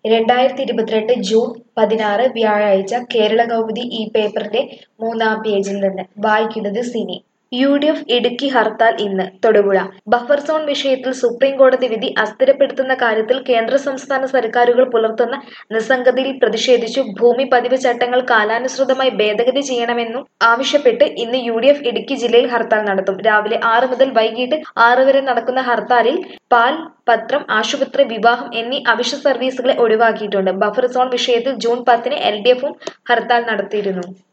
രണ്ടായിരത്തി ഇരുപത്തിരണ്ട് ജൂൺ പതിനാറ് വ്യാഴാഴ്ച കേരള കൗമുദി ഈ പേപ്പറിന്റെ മൂന്നാം പേജിൽ നിന്ന് വായിക്കുന്നത് Cini U D F Idukki hartal ഇന്ന് തൊടുപുഴ ബഫർ സോൺ വിഷയത്തിൽ സുപ്രീം കോടതി വിധി അസ്ഥിരപ്പെടുത്തുന്ന കാര്യത്തിൽ കേന്ദ്ര സംസ്ഥാന സർക്കാരുകൾ പുലർത്തുന്ന നിസ്സംഗതയിൽ പ്രതിഷേധിച്ചു ഭൂമി പതിവ് ചട്ടങ്ങൾ കാലാനുസൃതമായി ഭേദഗതി ചെയ്യണമെന്നും ആവശ്യപ്പെട്ട് ഇന്ന് യു ഡി എഫ് ഇടുക്കി ജില്ലയിൽ ഹർത്താൽ നടത്തും രാവിലെ ആറ് മുതൽ വൈകിട്ട് ആറ് വരെ നടക്കുന്ന ഹർത്താലിൽ പാൽ പത്രം ആശുപത്രി വിവാഹം എന്നീ അവശ്യ സർവീസുകളെ ഒഴിവാക്കിയിട്ടുണ്ട് ബഫർ സോൺ വിഷയത്തിൽ ജൂൺ പത്തിന് എൽ ഡി എഫും ഹർത്താൽ നടത്തിയിരുന്നു